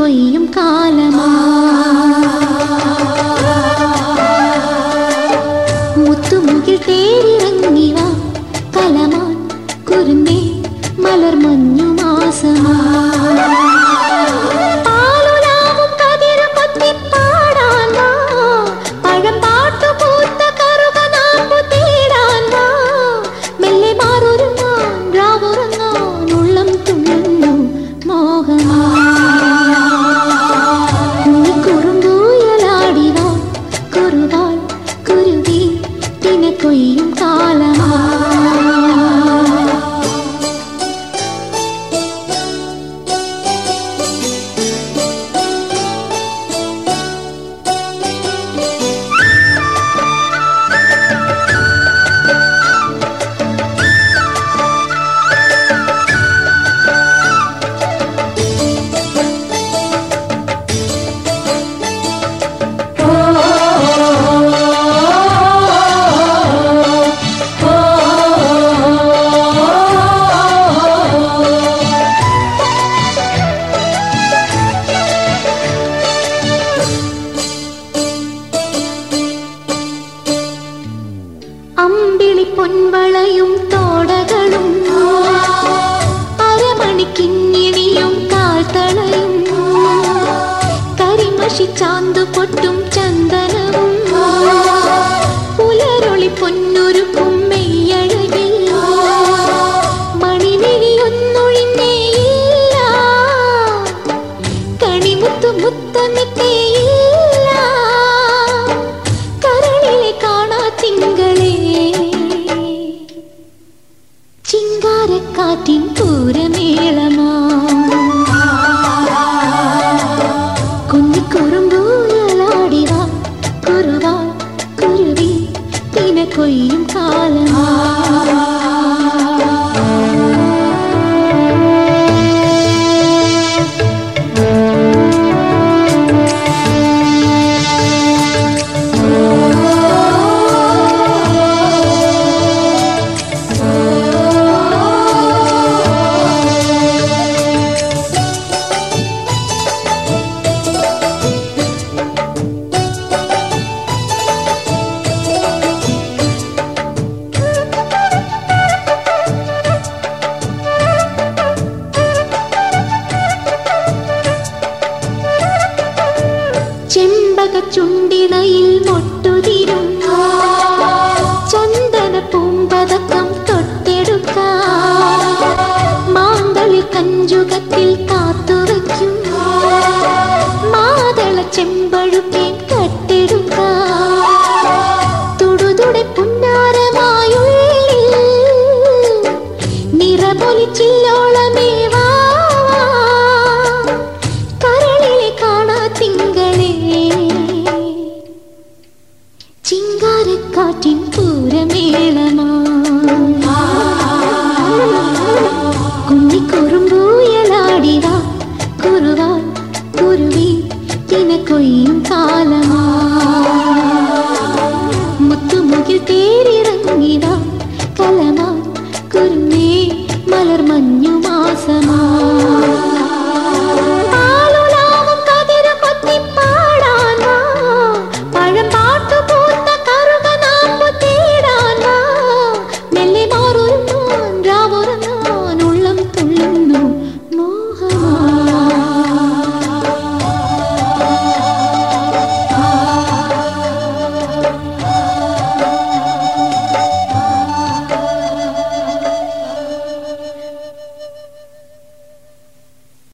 കൊയ്യും കാലമാ മുത്തുമുകിൽ തേരിറങ്ങി വാ കലമാൻ കുരുന്നേ മലർ മഞ്ഞു മാസമാ പാലുലാവും കതിര് കൊത്തിപ്പാടാൻ വാ. പഴമ്പാട്ടു പൂത്ത കറുകനാമ്പു തേടാൻ വാ. മെല്ലെ മാറൊരുങ്ങാൻ രാവുറങ്ങാൻ ഉള്ളം തുള്ളുന്നു മോഹമാ കുറുമ്പൂയലാടി വാ കുറുവാൾ കുരുവി പിന്നെ കൊയ്യും കാലമാ അമ്പിളി പൊൻവളയും തോടകളും അരമണിക്കിങ്ങിണിയും കാൽത്തളയും കരിമഷി ചാന്തു പൊട്ടും ചന്ദനവും പുലരൊളി പൊന്നുരുക്കും മെയ്യഴകിൽ മണിവിഴിയൊന്നൊഴിഞ്ഞേയില്ല കണിമുത്തു മുത്തമിട്ടേയില്ല കരളിലെ കാണാ തിങ്കളേ ചിങ്കാരക്കാറ്റിൻ പൂരമേളമാ കുഞ്ഞിക്കുറുമ്പൂയലാടിവാ കുറുവാ കുരുവി തിന കൊയ്യും കാലമാ ചെമ്പക ചുണ്ടിണയിൽ മൊട്ടുതിരും ചന്ദന പൂമ്പതക്കം തൊട്ടെടുക്കാം മാന്തളിൽ കഞ്ചുകത്തിൽ കാത്തുവയ്ക്കും മാതള ചെമ്പഴുപ്പേ കട്ടെടുക്കാം തുടുതുടെ പുന്നാരമായുള്ളിൽ നിറപൊലിച്ചില്ലോളമേ വാ കരളിലെ കാണാ തിങ്കളേ ചിങ്കാരക്കാറ്റിൻ പൂരമേളമാ കുഞ്ഞിക്കുറുമ്പൂയലാടിവാ കുറുവാൾ കുരുവി തിന കൊയ്യും കാലമാ